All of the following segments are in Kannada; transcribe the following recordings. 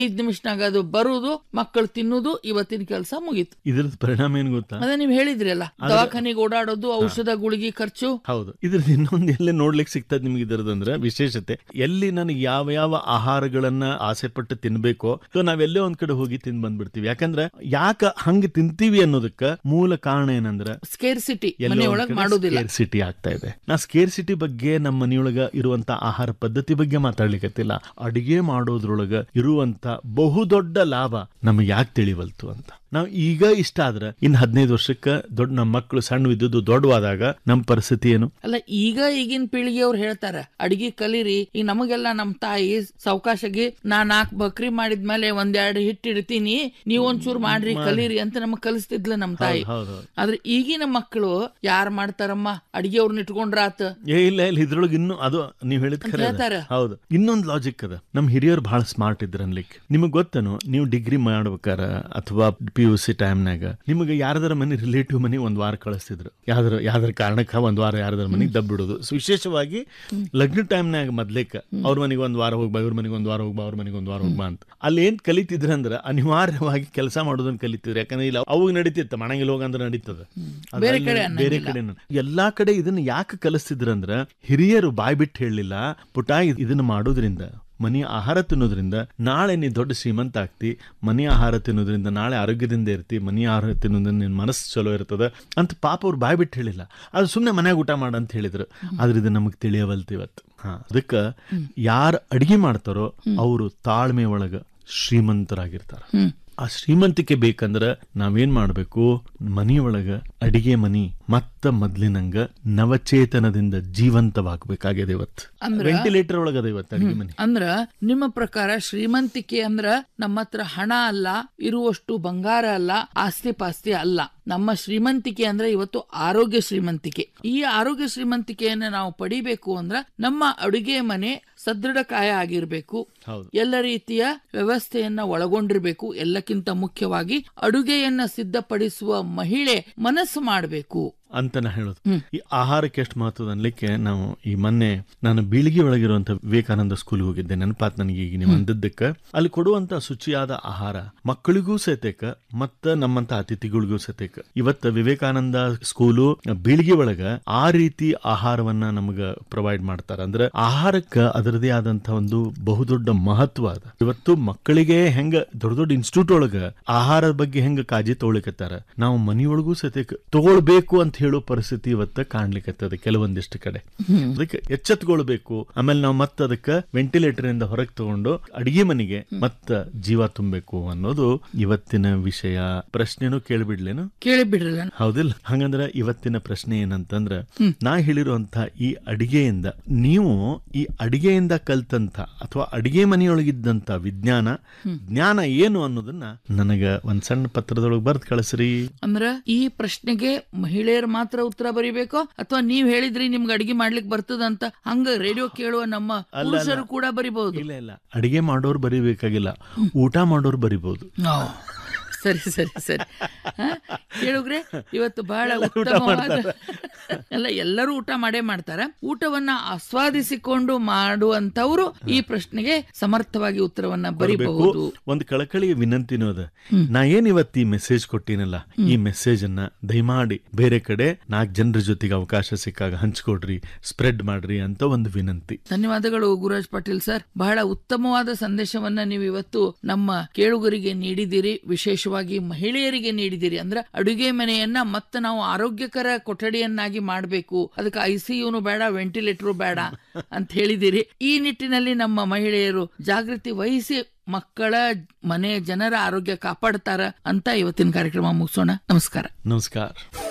ಐದ್ ನಿಮಿಷನಾಗ ಅದು ಬರುದು ಮಕ್ಕಳು ತಿನ್ನುದು ಇವತ್ತಿನ ಕೆಲಸ ಮುಗೀತು ಇದ್ರದ್ದು ಪರಿಣಾಮ ಏನ್ ಗೊತ್ತಾ ಅದೇ ನೀವ್ ಹೇಳಿದ್ರಲ್ಲ ದವಾಖಾನೆಗೆ ಓಡಾಡೋದು ಔಷಧ ಗುಳಿಗೆ ಖರ್ಚು ಹೌದು ಇದ್ರದ್ದು ಇನ್ನೊಂದು ಎಲ್ಲಿ ನೋಡ್ಲಿಕ್ಕೆ ಸಿಗ್ತದೆ ನಿಮ್ಗೆ ಇದರದಂದ್ರೆ ವಿಶೇಷತೆ ಎಲ್ಲಿ ನನಗೆ ಯಾವ ಯಾವ ಆಹಾರಗಳನ್ನ ಆಸೆ ಪಟ್ಟು ತಿನ್ಬೇಕೋ ಸೊ ನಾವೆಲ್ಲೇ ಒಂದ್ ಕಡೆ ಹೋಗಿ ತಿಂದ್ ಬಂದ್ಬಿಡ್ತೀವಿ ಯಾಕಂದ್ರೆ ಯಾಕ ಹಂಗ ತಿಂತೀವಿ ಅನ್ನೋದಕ್ಕ ಮೂಲ ಕಾರಣ ಏನಂದ್ರೆ ಸ್ಕೇರ್ ಸಿಟಿ ಎಲ್ಲೋ ಮನೆಯೊಳಗ್ ಮಾಡೋದಿಲ್ಲ ಸ್ಕೇರ್ ಸಿಟಿ ಆಗ್ತಾ ಇದೆ ನಾ ಸ್ಕೇರ್ ಸಿಟಿ ಬಗ್ಗೆ ನಮ್ಮ ಮನೆಯೊಳಗ ಇರುವಂತ ಆಹಾರ ಪದ್ಧತಿ ಬಗ್ಗೆ ಮಾತಾಡ್ಲಿಕ್ಕತ್ತಿಲ್ಲ ಅಡಿಗೆ ಮಾಡೋದ್ರೊಳಗ ಇರುವಂತ ಬಹುದೊಡ್ಡ ಲಾಭ ನಮಗೆ ಯಾಕೆ ತಿಳಿವಲ್ತು ಅಂತ ನಾವು ಈಗ ಇಷ್ಟ ಆದ್ರೆ ಇನ್ ಹದಿನೈದು ವರ್ಷಕ್ಕ ದೊಡ್ಡ ನಮ್ಮ ಮಕ್ಕಳು ಸಣ್ಣ ಇದ್ದುದು ದೊಡ್ಡವಾದಾಗ ನಮ್ಮ ಪರಿಸ್ಥಿತಿ ಏನು ಅಲ್ಲ ಈಗ ಈಗಿನ ಪೀಳಿಗೆಯವ್ರು ಹೇಳ್ತಾರ ಅಡಿಗೆ ಕಲೀರಿ ಈಗ ನಮಗೆಲ್ಲ ನಮ್ ತಾಯಿ ಸಾವಕಾಶಗಿ ನಾ ನಾಲ್ಕು ಬಕ್ರಿ ಮಾಡಿದ್ಮೇಲೆ ಒಂದೆರಡು ಹಿಟ್ಟು ಇಡ್ತೀನಿ ನೀವ್ ಒಂಚೂರು ಮಾಡ್ರಿ ಕಲೀರಿ ಅಂತ ನಮಗ್ ಕಲಿಸ್ತಿದ್ಲ ನಮ್ ತಾಯಿ ಹೌದು ಆದ್ರೆ ಈಗಿನ ಮಕ್ಕಳು ಯಾರ್ ಮಾಡ್ತಾರಮ್ಮ ಅಡಿಗೆ ಅವ್ರನ್ನ ಇಟ್ಕೊಂಡ್ರಾತ ಏ ಇಲ್ಲ ಇಲ್ಲ ಇದ್ರೊಳಗೆ ಇನ್ನು ಅದು ನೀವ್ ಹೇಳಿದ್ ಖರೆ ಅದ. ಹೇಳ್ತಾರ. ಹೌದು ಇನ್ನೊಂದು ಲಾಜಿಕ್ ಅದ ನಮ್ ಹಿರಿಯರು ಬಹಳ ಸ್ಮಾರ್ಟ್ ಇದ್ರ ಅನ್ಲಿಕ್ಕೆ ನಿಮಗ್ ಗೊತ್ತೇನು ನೀವು ಡಿಗ್ರಿ ಮಾಡ್ಬೇಕಾರ ಅಥವಾ ಪಿ ಯು ಸಿ ಟೈಮ್ನಾಗ ನಿಮಗೆ ಯಾರದರ ಮನೆ ರಿಲೇಟಿವ್ ಮನೆ ಒಂದ್ ವಾರ ಕಳಿಸ್ತಿದ್ರು ಯಾವ್ದಾರ ಯಾವ್ದಾರ ಕಾರಣಕ್ಕ ಒಂದ್ ವಾರ ಯಾರದರ ಮನೆಗೆ ದಬ್ಬಿಡೋದು ಸೊ ವಿಶೇಷವಾಗಿ ಲಗ್ನ ಟೈಮ್ನಾಗ ಮೊದ್ಲೇಕ ಅವ್ರ ಮನೆಗೆ ಒಂದ್ ವಾರ ಹೋಗ್ಬಾ ಇವ್ರ ಮನೆಗೆ ಒಂದ್ ವಾರ ಹೋಗ್ಬಾ ಅವ್ರ ಮನೆಗೆ ಒಂದ್ ವಾರ ಹೋಗ್ಬಾ ಅಂತ ಅಲ್ಲಿ ಏನ್ ಕಲಿತಿದ್ರ ಅಂದ್ರ ಅನಿವಾರ್ಯವಾಗಿ ಕೆಲಸ ಮಾಡೋದನ್ನ ಕಲಿತಿದ್ರು ಯಾಕಂದ್ರೆ ಇಲ್ಲ ಅವಾಗ ನಡೀತಿತ್ತು ಮಣಂಗಿಲ್ ಹೋಗಂದ್ರೆ ನಡೀತದ ಅದು ಬೇರೆ ಅಲ್ಲಿ ಕಡೆ ಬೇರೆ ಕಡೆ ಎಲ್ಲಾ ಕಡೆ ಇದನ್ನ ಯಾಕೆ ಕಲಿಸ್ತಿದ್ರಂದ್ರ ಹಿರಿಯರು ಬಾಯ್ ಬಿಟ್ಟು ಹೇಳಲಿಲ್ಲ ಪುಟ ಇದ್- ಇದನ್ನ ಮಾಡೋದ್ರಿಂದ ಮನಿ ಆಹಾರ ತಿನ್ನೋದ್ರಿಂದ ನಾಳೆ ನೀ ದೊಡ್ಡ ಶ್ರೀಮಂತ ಆಗ್ತಿ ಮನಿ ಆಹಾರ ತಿನ್ನೋದ್ರಿಂದ ನಾಳೆ ಆರೋಗ್ಯದಿಂದ ಇರ್ತಿ ಮನಿ ಆಹಾರ ತಿನ್ನೋದ್ರಿಂದ ನಿನ್ ಮನಸ್ಸು ಚಲೋ ಇರ್ತದ ಅಂತ ಪಾಪ ಅವ್ರು ಬಾಯ್ ಬಿಟ್ಟು ಹೇಳಿಲ್ಲ ಅದು ಸುಮ್ಮನೆ ಮನ್ಯಾಗ ಊಟ ಮಾಡ ಅಂತ ಹೇಳಿದ್ರು ಆದ್ರೆ ಇದು ನಮಗ್ ತಿಳಿಯವಲ್ತು ಇವತ್ತು ಹಾ ಅದಕ್ಕ ಯಾರು ಅಡಿಗೆ ಮಾಡ್ತಾರೋ ಅವರು ತಾಳ್ಮೆ ಒಳಗ ಶ್ರೀಮಂತರಾಗಿರ್ತಾರ ಆ ಶ್ರೀಮಂತಿಕೆ ಬೇಕಂದ್ರ ನಾವೇನ್ ಮಾಡ್ಬೇಕು ಮನಿಯೊಳಗ ಅಡಿಗೆ ಮನಿ ಮತ್ತ ಮೊದ್ಲಿನಂಗ ನವಚೇತನದಿಂದ ಜೀವಂತವಾಗಬೇಕಾಗಿದೆ ಇವತ್ತು ವೆಂಟಿಲೇಟರ್ ಒಳಗದ ಇವತ್ತು ಅಡಿಗೆ ಮನಿ ಅಂದ್ರ ನಿಮ್ಮ ಪ್ರಕಾರ ಶ್ರೀಮಂತಿಕೆ ಅಂದ್ರ ನಮ್ಮ ಹತ್ರ ಹಣ ಅಲ್ಲ ಇರುವಷ್ಟು ಬಂಗಾರ ಅಲ್ಲ ಆಸ್ತಿ ಪಾಸ್ತಿ ಅಲ್ಲ ನಮ್ಮ ಶ್ರೀಮಂತಿಕೆ ಅಂದ್ರೆ ಇವತ್ತು ಆರೋಗ್ಯ ಶ್ರೀಮಂತಿಕೆ ಈ ಆರೋಗ್ಯ ಶ್ರೀಮಂತಿಕೆಯನ್ನ ನಾವು ಪಡಿಬೇಕು ಅಂದ್ರ ನಮ್ಮ ಅಡುಗೆ ಮನೆ ಸದೃಢಕಾಯ ಆಗಿರ್ಬೇಕು ಹೌದು ಎಲ್ಲ ರೀತಿಯ ವ್ಯವಸ್ಥೆಯನ್ನ ಒಳಗೊಂಡಿರ್ಬೇಕು ಎಲ್ಲಕ್ಕಿಂತ ಮುಖ್ಯವಾಗಿ ಅಡುಗೆಯನ್ನ ಸಿದ್ಧಪಡಿಸುವ ಮಹಿಳೆ ಮನಸ್ಸು ಮಾಡಬೇಕು ಅಂತ ನಾ ಹೇಳೋದು ಈ ಆಹಾರಕ್ಕೆ ಎಷ್ಟು ಮಹತ್ವದ ಅನ್ಲಿಕ್ಕೆ ನಾವು ಈ ಮೊನ್ನೆ ನಾನು ಬೀಳಿಗೆ ಒಳಗಿರುವಂತ ವಿವೇಕಾನಂದ ಸ್ಕೂಲ್ಗೆ ಹೋಗಿದ್ದೆ ನೆನಪಾತ್ ನನಗೆ ಈಗ ನೀವು ಅಂದದ್ದಕ್ಕೆ ಅಲ್ಲಿ ಕೊಡುವಂತ ಶುಚಿಯಾದ ಆಹಾರ ಮಕ್ಕಳಿಗೂ ಸಹಿತಕ ಮತ್ತ ನಮ್ಮಂತ ಅತಿಥಿಗಳಿಗೂ ಸಹಿತಕ ಇವತ್ತ ವಿವೇಕಾನಂದ ಸ್ಕೂಲು ಬೀಳಿಗೆ ಒಳಗ ಆ ರೀತಿ ಆಹಾರವನ್ನ ನಮಗ ಪ್ರೊವೈಡ್ ಮಾಡ್ತಾರ ಅಂದ್ರೆ ಆಹಾರಕ್ಕ ಅದರದೇ ಆದಂತ ಒಂದು ಬಹುದೊಡ್ಡ ಮಹತ್ವ ಅದ ಇವತ್ತು ಮಕ್ಕಳಿಗೆ ಹೆಂಗ ದೊಡ್ಡ ದೊಡ್ಡ ಇನ್ಸ್ಟಿಟ್ಯೂಟ್ ಒಳಗ ಆಹಾರದ ಬಗ್ಗೆ ಹೆಂಗ ಕಾಳಜಿ ತಗೊಳಿಕತ್ತಾರ ನಾವು ಮನಿಯೊಳಗೂ ಸಹಿತ ತಗೊಳ್ಬೇಕು ಅಂತ ಹೇಳೋ ಪರಿಸ್ಥಿತಿ ಇವತ್ತ ಕಾಣ್ಲಿಕ್ಕತ್ತದ ಕೆಲವೊಂದಿಷ್ಟು ಕಡೆ ಅದಕ್ಕೆ ಎಚ್ಚೆತ್ಕೊಳ್ಬೇಕು ಆಮೇಲೆ ನಾವು ಮತ್ತೆ ಅದಕ್ಕೆ ವೆಂಟಿಲೇಟರ್ ಇಂದ ಹೊರಗೆ ತಗೊಂಡು ಅಡಿಗೆ ಮನೆಗೆ ಮತ್ತ ಜೀವ ತುಂಬಬೇಕು ಅನ್ನೋದು ಇವತ್ತಿನ ವಿಷಯ ಪ್ರಶ್ನೆನೂ ಕೇಳಿಬಿಡ್ಲೇನು ಕೇಳಿ ಬಿಡ್ರಲ್ಲ ಹೌದಿಲ್ಲ ಹಂಗಂದ್ರ ಇವತ್ತಿನ ಪ್ರಶ್ನೆ ಏನಂತಂದ್ರ ನಾ ಹೇಳಿರುವಂತ ಈ ಅಡಿಗೆಯಿಂದ ನೀವು ಈ ಅಡಿಗೆಯಿಂದ ಕಲ್ತಂತ ಅಥವಾ ಅಡಿಗೆ ಮನೆಯೊಳಗಿದ್ದಂತ ವಿಜ್ಞಾನ ಜ್ಞಾನ ಏನು ಅನ್ನೋದನ್ನ ನನಗ ಒಂದ್ ಸಣ್ಣ ಪತ್ರದೊಳಗೆ ಬರ್ದ್ ಕಳಿಸ್ರಿ ಅಂದ್ರ ಈ ಪ್ರಶ್ನೆಗೆ ಮಹಿಳೆಯರು ಮಾತ್ರ ಉತ್ತರ ಬರೀಬೇಕೋ ಅಥವಾ ನೀವ್ ಹೇಳಿದ್ರಿ ನಿಮ್ಗೆ ಅಡಿಗೆ ಮಾಡ್ಲಿಕ್ಕೆ ಬರ್ತದಂತ ಹಂಗ ರೇಡಿಯೋ ಕೇಳುವ ನಮ್ಮ ಪುರುಷರು ಕೂಡ ಬರಿಬಹುದು ಇಲ್ಲ ಇಲ್ಲ ಅಡಿಗೆ ಮಾಡೋರು ಬರಿಬೇಕಾಗಿಲ್ಲ ಊಟ ಮಾಡೋರು ಬರಿಬಹುದು ಸರಿ ಸರಿ ಸರಿ ಹ? ಕೇಳುಗ್ರೆ ಇವತ್ತು ಬಹಳ ಉತ್ತಮವಾದ ಎಲ್ಲ ಎಲ್ಲರೂ ಊಟ ಮಾಡೇ ಮಾಡ್ತಾರ ಊಟವನ್ನ ಆಸ್ವಾದಿಸಿಕೊಂಡು ಮಾಡುವಂತವ್ರು ಈ ಪ್ರಶ್ನೆಗೆ ಸಮರ್ಥವಾಗಿ ಉತ್ತರವನ್ನ ಬರಿಬಹುದು ಒಂದು ಕಳಕಳಿಯ ವಿನಂತಿನೂ ಅದ ನಾ ಏನ್ ಇವತ್ತು ಈ ಮೆಸೇಜ್ ಕೊಟ್ಟಿನಲ್ಲ ಈ ಮೆಸೇಜ್ ಅನ್ನ ದಯಮಾಡಿ ಬೇರೆ ಕಡೆ ನಾಲ್ಕು ಜನರ ಜೊತೆಗೆ ಅವಕಾಶ ಸಿಕ್ಕಾಗ ಹಂಚ್ಕೊಡ್ರಿ ಸ್ಪ್ರೆಡ್ ಮಾಡ್ರಿ ಅಂತ ಒಂದು ವಿನಂತಿ ಧನ್ಯವಾದಗಳು ಗುರುರಾಜ್ ಪಾಟೀಲ್ ಸರ್ ಬಹಳ ಉತ್ತಮವಾದ ಸಂದೇಶವನ್ನ ನೀವು ಇವತ್ತು ನಮ್ಮ ಕೇಳುಗರಿಗೆ ನೀಡಿದಿರಿ ವಿಶೇಷವಾಗಿ ಮಹಿಳೆಯರಿಗೆ ನೀಡಿದಿರಿ ಅಂದ್ರೆ ಅಡುಗೆ ಮನೆಯನ್ನ ಮತ್ತೆ ನಾವು ಆರೋಗ್ಯಕರ ಕೊಠಡಿಯನ್ನಾಗಿ ಮಾಡಬೇಕು ಅದಕ್ಕೆ ಐಸಿಯುನು ಬೇಡ ವೆಂಟಿಲೇಟರ್ ಬೇಡ ಅಂತ ಹೇಳಿದಿರಿ ಈ ನಿಟ್ಟಿನಲ್ಲಿ ನಮ್ಮ ಮಹಿಳೆಯರು ಜಾಗೃತಿ ವಹಿಸಿ ಮಕ್ಕಳ ಮನೆ ಜನರ ಆರೋಗ್ಯ ಕಾಪಾಡ್ತಾರ ಅಂತ ಇವತ್ತಿನ ಕಾರ್ಯಕ್ರಮ ಮುಗಿಸೋಣ ನಮಸ್ಕಾರ ನಮಸ್ಕಾರ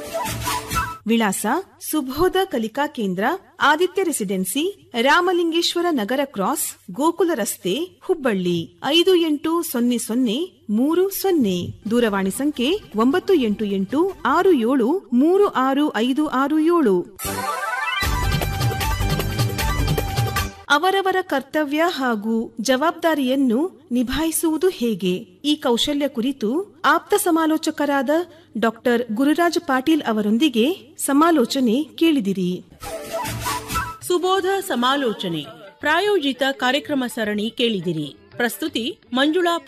ವಿಳಾಸ ಸುಬೋಧ ಕಲಿಕಾ ಕೇಂದ್ರ ಆದಿತ್ಯ ರೆಸಿಡೆನ್ಸಿ ರಾಮಲಿಂಗೇಶ್ವರ ನಗರ ಕ್ರಾಸ್ ಗೋಕುಲ ರಸ್ತೆ ಹುಬ್ಬಳ್ಳಿ ಐದು ಎಂಟು ಸೊನ್ನೆ ಸೊನ್ನೆ ಮೂರು ಸೊನ್ನೆ ದೂರವಾಣಿ ಸಂಖ್ಯೆ ಒಂಬತ್ತು ಎಂಟು ಎಂಟು ಆರು ಏಳು ಮೂರು ಆರು ಐದು ಆರು ಏಳು ಅವರವರ ಕರ್ತವ್ಯ ಹಾಗೂ ಜವಾಬ್ದಾರಿಯನ್ನು ನಿಭಾಯಿಸುವುದು ಹೇಗೆ ಈ ಕೌಶಲ್ಯ ಕುರಿತು ಆಪ್ತ ಸಮಾಲೋಚಕರಾದ ಡಾಕ್ಟರ್ ಗುರುರಾಜ್ ಪಾಟೀಲ್ ಅವರೊಂದಿಗೆ ಸಮಾಲೋಚನೆ ಕೇಳಿದಿರಿ ಸುಬೋಧ ಸಮಾಲೋಚನೆ ಪ್ರಾಯೋಜಿತ ಕಾರ್ಯಕ್ರಮ ಸರಣಿ ಕೇಳಿದಿರಿ ಪ್ರಸ್ತುತಿ ಮಂಜುಳಾ